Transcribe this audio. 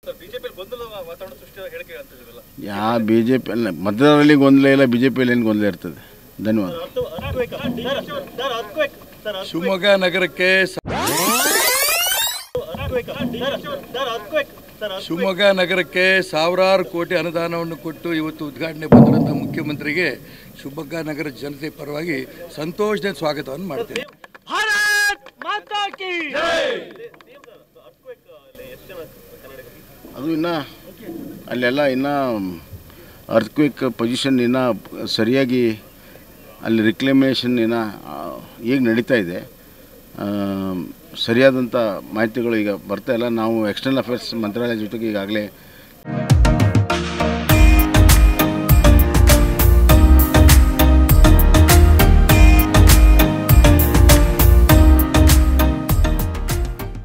BJP ಗೊಂದಲ ವಾತಾವರಣ ಸೃಷ್ಟಿ ಹೇಳಿಕೆ ಅಂತಿದ್ದೀರಲ್ಲ ಯಾವ ಬಿ ಜೆ ಪಿ ಅಲ್ಲ ಮತದಾರರಲ್ಲಿ ಗೊಂದಲ ಇಲ್ಲ ಬಿ ಜೆ ಪಿಯಲ್ಲಿ ಏನು ಗೊಂದಲ ಇರ್ತದೆ ಧನ್ಯವಾದ ಶಿವಮೊಗ್ಗ ನಗರಕ್ಕೆ ಸ- ಶಿವಮೊಗ್ಗ ನಗರಕ್ಕೆ ಸಾವಿರಾರು ಕೋಟಿ ಅನುದಾನವನ್ನು ಕೊಟ್ಟು ಇವತ್ತು ಉದ್ಘಾಟನೆ ಬಂದಿರುವಂಥ ಮುಖ್ಯಮಂತ್ರಿಗೆ ಶಿವಮೊಗ್ಗ ನಗರ ಜನತೆ ಪರವಾಗಿ ಸಂತೋಷದ ಸ್ವಾಗತವನ್ನು ಮಾಡ್ತೇನೆ ಅದು ಇನ್ನು ಅಲ್ಲೆಲ್ಲ ಇನ್ನು ಅರ್ತ್ಕ್ವಿಕ್ ಪೊಸಿಷನ್ ಇನ್ನು ಸರಿಯಾಗಿ ಅಲ್ಲಿ ರಿಕ್ಲಮೇಷನ್ ಇನ್ನು ಈಗ ನಡೀತಾ ಇದೆ ಆ, ಸರಿಯಾದಂಥ ಮಾಹಿತಿಗಳು ಈಗ ಬರ್ತಾ ಇಲ್ಲ ನಾವು ಎಕ್ಸ್ಟರ್ನಲ್ ಅಫೇರ್ಸ್ ಮಂತ್ರಾಲಯ ಜೊತೆಗೆ ಈಗಾಗಲೇ